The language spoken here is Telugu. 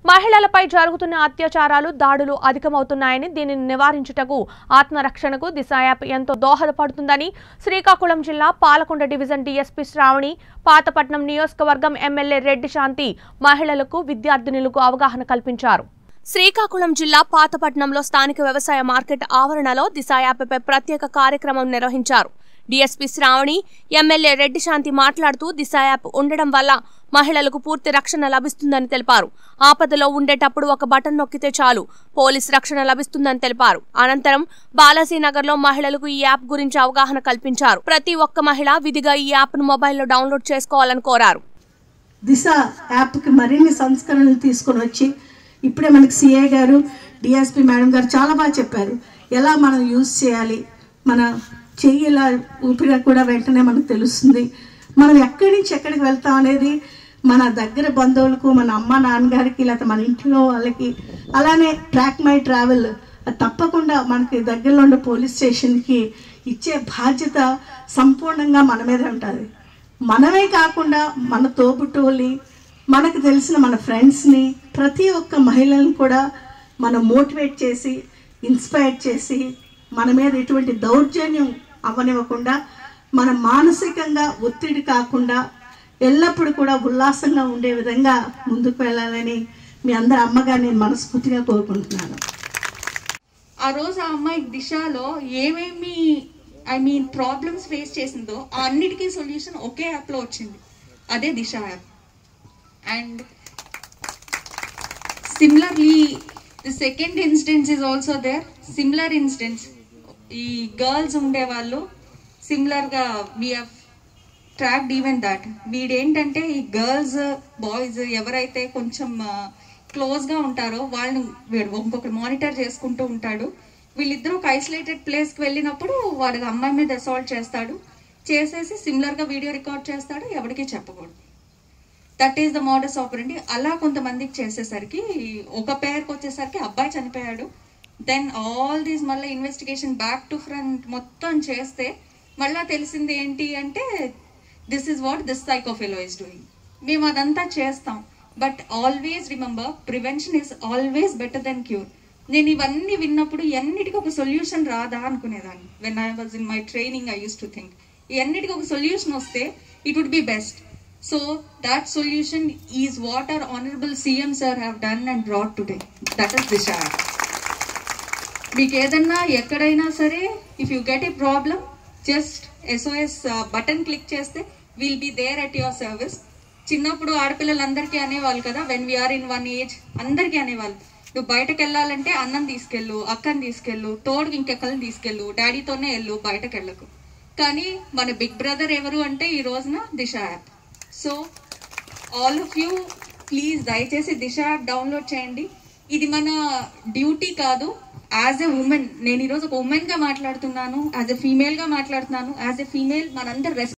మహిళలపై జరుగుతున్న అత్యాచారాలు దాడులు అధికమవుతున్నాయని దీనిని నివారించుటకు ఆత్మరక్షణకు దిశ యాప్ ఎంతో దోహదపడుతుందని శ్రీకాకుళం జిల్లా పాలకొండ డివిజన్ డీఎస్పీ శ్రావణి పాతపట్నం నియోజకవర్గం ఎమ్మెల్యే రెడ్డి శాంతి మహిళలకు విద్యార్థినులకు అవగాహన కల్పించారు శ్రీకాకుళం జిల్లా పాతపట్నంలో స్థానిక వ్యవసాయ మార్కెట్ ఆవరణలో దిశ యాప్పై ప్రత్యేక కార్యక్రమం నిర్వహించారు డీఎస్పీ శ్రావణి ఎమ్మెల్యే రెడ్డి శాంతి మాట్లాడుతూ దిశ యాప్ ఉండడం వల్ల మహిళలకు పూర్తి రక్షణ లభిస్తుందని తెలిపారు ఆపదలో ఉండేటప్పుడు ఒక బటన్ నొక్కితే చాలు పోలీస్ రక్షణ లభిస్తుందని తెలిపారు అనంతరం బాలాజీనగర్లో మహిళలకు ఈ యాప్ గురించి అవగాహన కల్పించారు ప్రతి ఒక్క మహిళ విధిగా ఈ యాప్ను మొబైల్లో డౌన్లోడ్ చేసుకోవాలని కోరారు దిశ యాప్కి మరిన్ని సంస్కరణలు తీసుకొని వచ్చి ఇప్పుడే మనకి సిఏ గారు డిఎస్పి మేడం గారు చాలా బాగా చెప్పారు ఎలా మనం యూజ్ చేయాలి మన చెయ్యి ఇలా ఊపిగా కూడా వెంటనే మనకు తెలుస్తుంది మనం ఎక్కడి నుంచి ఎక్కడికి వెళ్తాం అనేది మన దగ్గర బంధువులకు మన అమ్మ నాన్నగారికి లేకపోతే మన ఇంట్లో వాళ్ళకి అలానే ట్రాక్ మై ట్రావెల్ అది తప్పకుండా మనకి దగ్గరలో ఉండే పోలీస్ స్టేషన్కి ఇచ్చే బాధ్యత సంపూర్ణంగా మన మీదే ఉంటుంది మనమే కాకుండా మన తోబుట్టువుల్ని మనకు తెలిసిన మన ఫ్రెండ్స్ని ప్రతి ఒక్క మహిళలను కూడా మనం మోటివేట్ చేసి ఇన్స్పైర్ చేసి మన మీద ఎటువంటి దౌర్జన్యం అవ్వనివ్వకుండా మన మానసికంగా ఒత్తిడి కాకుండా ఎల్లప్పుడూ కూడా ఉల్లాసంగా ఉండే విధంగా ముందుకు వెళ్ళాలని మీ అందరి అమ్మగా నేను మనస్ఫూర్తిగా కోరుకుంటున్నాను ఆ రోజు ఆ అమ్మాయి దిశలో ఏమేమి ఐ మీన్ ప్రాబ్లమ్స్ ఫేస్ చేసిందో ఆ అన్నిటికీ సొల్యూషన్ ఒకే యాప్లో వచ్చింది అదే Disha app and similarly the second incidents is also there similar incidents ఈ గర్ల్స్ ఉండేవాళ్ళు సిమిలర్గా we have tracked even that వీడేంటంటే ఈ గర్ల్స్ బాయ్స్ ఎవరైతే కొంచెం క్లోజ్గా ఉంటారో వాళ్ళని వీడు ఇంకొకరు మానిటర్ చేసుకుంటూ ఉంటాడు వీళ్ళిద్దరూ ఒక ఐసోలేటెడ్ ప్లేస్కి వెళ్ళినప్పుడు వాడి అమ్మాయి మీద అసాల్ట్ చేస్తాడు చేసేసి సిమిలర్గా వీడియో రికార్డ్ చేస్తాడు ఎవరికీ చెప్పకూడదు that is the modus operandi అలా కొంతమందికి చేసేసరికి ఒక పేరుకి వచ్చేసరికి అబ్బాయి చనిపోయాడు దెన్ ఆల్ దీస్ మళ్ళీ ఇన్వెస్టిగేషన్ బ్యాక్ టు ఫ్రంట్ మొత్తం చేస్తే మళ్ళా తెలిసింది ఏంటి అంటే this is what this psycho fellow is doing మేము అదంతా చేస్తాం but always remember prevention is always better than cure నేను ఇవన్నీ విన్నప్పుడు ఎన్నిటికీ ఒక సొల్యూషన్ రాదా అనుకునేదాన్ని when I was in my training I used to think ఎన్నిటికీ ఒక సొల్యూషన్ వస్తే it would be best so that solution is what our honourable CM sir have done and brought today that is Disha మీకు ఏదన్నా ఎక్కడైనా సరే if you get a problem just SOS button click చేస్తే will be there at your service చిన్నప్పుడు ఆడపిల్లలందరికీ అనేవాళ్ళు కదా when we are in one age అందరికీ అనేవాళ్ళు నువ్వు బయటకు వెళ్ళాలంటే అన్నం తీసుకెళ్ళు అక్కని తీసుకెళ్ళు తోడు ఇంకెక్కని తీసుకెళ్ళు డాడీతోనే వెళ్ళు బయటకు వెళ్ళకు కానీ మన బిగ్ బ్రదర్ ఎవరు అంటే ఈ రోజున Disha app so all of you please దయచేసి దిశ యాప్ డౌన్లోడ్ చేయండి ఇది మన డ్యూటీ కాదు యాజ్ ఎ ఉమెన్ నేను ఈరోజు ఒక ఉమెన్ గా మాట్లాడుతున్నాను యాజ్ ఎ ఫీమేల్ గా మాట్లాడుతున్నాను యాజ్ ఎ ఫీమేల్ మనందరి